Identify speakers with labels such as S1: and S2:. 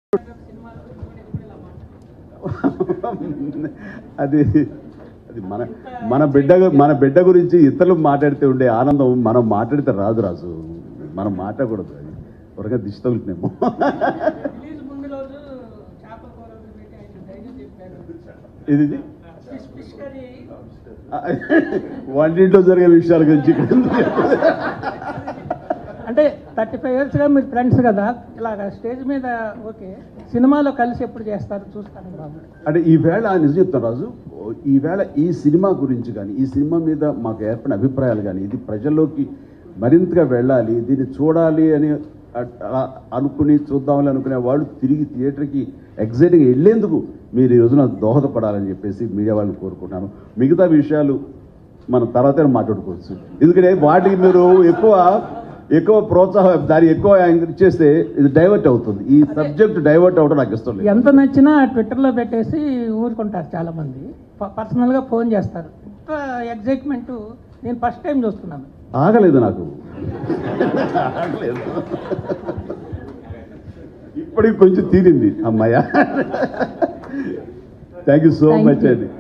S1: అది అది మన మన బిడ్డ గు- మన బిడ్డ గురించి ఇతరులు మాట్లాడితే ఉండే ఆనందం మనం మాట్లాడితే రాదు రాజు మనం మాట్లాడకూడదు అది త్వరగా దిష్టి తగులుతున్నాము
S2: రిలీజ్ ముందు రోజు చేపల కూర పెట్టి ఆయన ధైర్యం చెప్పారు
S1: ఇది ఇది.
S2: ఫిష్ ఫిష్ కర్రీ
S1: వంటింట్లో జరిగే విషయాల గురించి ఇక్కడ ఎందుకు చెప్పాలి?
S2: అంటే థర్టీ ఫైవ్ ఇయర్స్గా మీరు ఫ్రెండ్స్ కదా ఇలాగ స్టేజ్ మీద ఓకే సినిమాలో కలిసి ఎప్పుడు చేస్తారు చూస్తాను బాబు
S1: అంటే ఈవేళ నిజం చెప్తాను రాజు ఈవేళ ఈ సినిమా గురించి కానీ ఈ సినిమా మీద మాకు ఏర్పడిన అభిప్రాయాలు కానీ ఇది ప్రజల్లోకి మరింతగా వెళ్ళాలి దీన్ని చూడాలి అని అ- అలా అనుకుని చూద్దామని అనుకునే వాళ్ళు తిరిగి థియేటర్కి ఎగ్జైట్గా వెళ్ళేందుకు మీరు ఈ రోజున దోహదపడాలని చెప్పేసి మీడియా వాళ్ళని కోరుకుంటున్నాను మిగతా విషయాలు మనం తర్వాత మాట్లాడుకోవచ్చు ఎందుకంటే వాటికి మీరు ఎక్కువ ఎక్కువ ప్రోత్సాహం దాన్ని ఎక్కువ ఎంకరేజ్ చేస్తే ఇది డైవర్ట్ అవుతుంది ఈ సబ్జెక్ట్ డైవర్ట్ అవ్వడం నాకు ఇష్టం లేదు
S2: ఎంత నచ్చినా ట్విట్టర్లో పెట్టేసి ఊరుకుంటారు చాలా మంది ప- పర్సనల్గా ఫోన్ చేస్తారు ఇంత ఎగ్జైట్మెంట్ నేను ఫస్ట్ టైం చూస్తున్నాను
S1: ఆగలేదు నాకు ఆగలేదు ఇప్పటికి కొంచెం తీరింది అమ్మాయ thank you so
S2: Thank
S1: much
S2: you.
S1: అండి